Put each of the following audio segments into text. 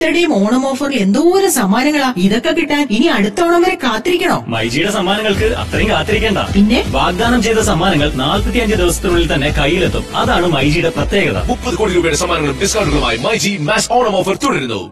ഇത്തടിയും ഓണം ഓഫറിൽ എന്തോരം സമ്മാനങ്ങളാ ഇതൊക്കെ കിട്ടാൻ ഇനി അടുത്ത ഓണം വരെ കാത്തിരിക്കണോ മൈജിയുടെ സമ്മാനങ്ങൾക്ക് അത്രയും കാത്തിരിക്കേണ്ട പിന്നെ? വാഗ്ദാനം ചെയ്ത സമ്മാനങ്ങൾ നാൽപ്പത്തിയഞ്ച് ദിവസത്തിനുള്ളിൽ തന്നെ കയ്യിലെത്തും അതാണ് മൈജിയുടെ പ്രത്യേകത മുപ്പത് കോടി രൂപയുടെ സമ്മാനങ്ങളും ഡിസ്കൗണ്ടുകളുമായി മൈജി മാസ് ഓണം ഓഫർ തുടരുന്നു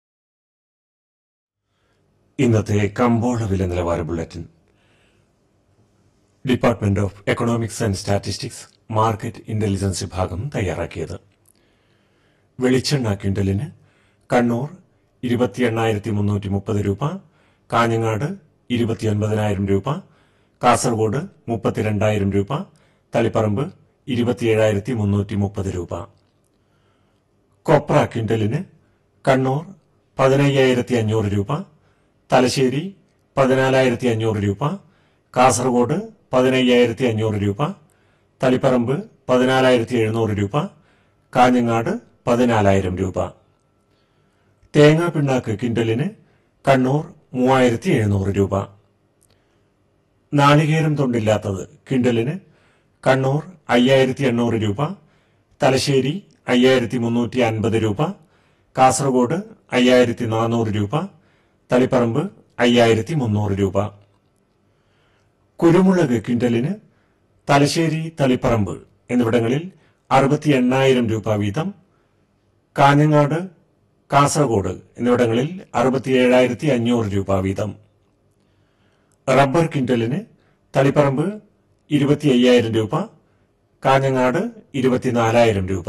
ഇന്നത്തെ കമ്പോള വില നിലവാര bulletin department of economics and statistics market intelligence വിഭാഗം തയ്യാറാക്കിയത് വെളിച്ചെണ്ണ ക്വിന്റലിന് കണ്ണൂർ ഇരുപത്തി എണ്ണായിരത്തി മുന്നൂറ്റി മുപ്പത് രൂപ കാഞ്ഞങ്ങാട് ഇരുപത്തിയൊൻപതിനായിരം രൂപ കാസർഗോഡ് മുപ്പത്തിരണ്ടായിരം രൂപ തളിപ്പറമ്പ് ഇരുപത്തിയേഴായിരത്തി മുന്നൂറ്റി മുപ്പത് രൂപ കൊപ്ര ക്വിന്റലിന് കണ്ണൂർ പതിനയ്യായിരത്തി അഞ്ഞൂറ് രൂപ തലശ്ശേരി പതിനാലായിരത്തി അഞ്ഞൂറ് രൂപ കാസർഗോഡ് പതിനയ്യായിരത്തി അഞ്ഞൂറ് രൂപ തളിപ്പറമ്പ് പതിനാലായിരത്തി എഴുന്നൂറ് രൂപ കാഞ്ഞങ്ങാട് പതിനാലായിരം രൂപ തേങ്ങാ പിണ്ണാക്ക് കിൻഡലിന് കണ്ണൂർ മൂവായിരത്തി എഴുന്നൂറ് രൂപ നാളികേരം തൊണ്ടില്ലാത്തത് കിൻഡലിന് കണ്ണൂർ അയ്യായിരത്തി എണ്ണൂറ് രൂപ തലശ്ശേരി അയ്യായിരത്തി മുന്നൂറ്റി അൻപത് രൂപ കാസർഗോഡ് അയ്യായിരത്തി നാനൂറ് രൂപ തളിപ്പറമ്പ് അയ്യായിരത്തി മുന്നൂറ് രൂപ കുരുമുളക് ക്വിന്റലിന് തലശ്ശേരി തളിപ്പറമ്പ് എന്നിവിടങ്ങളിൽ അറുപത്തി എണ്ണായിരം രൂപ വീതം കാഞ്ഞങ്ങാട് കാസർഗോഡ് എന്നിവിടങ്ങളിൽ അറുപത്തിയേഴായിരത്തി അഞ്ഞൂറ് രൂപ വീതം റബ്ബർ ക്വിന്റലിന് തളിപ്പറമ്പ് ഇരുപത്തി അയ്യായിരം രൂപ കാഞ്ഞങ്ങാട് ഇരുപത്തിനാലായിരം രൂപ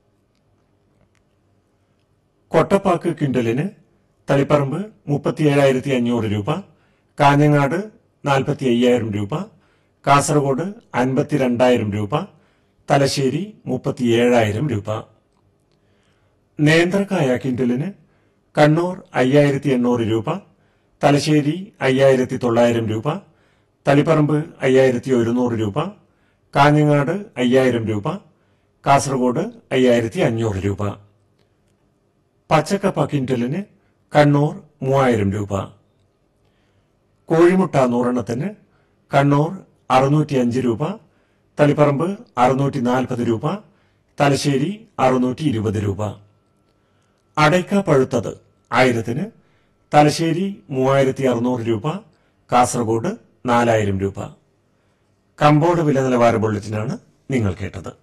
കൊട്ടപ്പാക്ക് ക്വിന്റലിന് തളിപ്പറമ്പ് മുപ്പത്തിയേഴായിരത്തി അഞ്ഞൂറ് രൂപ കാഞ്ഞങ്ങാട് നാൽപ്പത്തി അയ്യായിരം രൂപ കാസർഗോഡ് അൻപത്തിരണ്ടായിരം രൂപ തലശ്ശേരി മുപ്പത്തിയേഴായിരം രൂപ നേന്ത്രക്കായ കിൻഡലിന് കണ്ണൂർ അയ്യായിരത്തി എണ്ണൂറ് രൂപ തലശ്ശേരി അയ്യായിരത്തി തൊള്ളായിരം രൂപ തളിപ്പറമ്പ് അയ്യായിരത്തി ഒരുന്നൂറ് രൂപ കാഞ്ഞങ്ങാട് അയ്യായിരം രൂപ കാസർഗോഡ് അയ്യായിരത്തി അഞ്ഞൂറ് രൂപ പച്ചക്കപ്പ കിൻഡലിന് കണ്ണൂർ മൂവായിരം രൂപ കോഴിമുട്ട നൂറെണ്ണത്തിന് കണ്ണൂർ അറുന്നൂറ്റി അഞ്ച് രൂപ തളിപ്പറമ്പ് അറുന്നൂറ്റി നാൽപ്പത് രൂപ തലശ്ശേരി അറുന്നൂറ്റി ഇരുപത് രൂപ അടയ്ക്ക പഴുത്തത് ആയിരത്തിന് തലശ്ശേരി മൂവായിരത്തി അറുന്നൂറ് രൂപ കാസർഗോഡ് നാലായിരം രൂപ കമ്പോട് വില നിലവാര ബുള്ളറ്റിനാണ് നിങ്ങൾ കേട്ടത്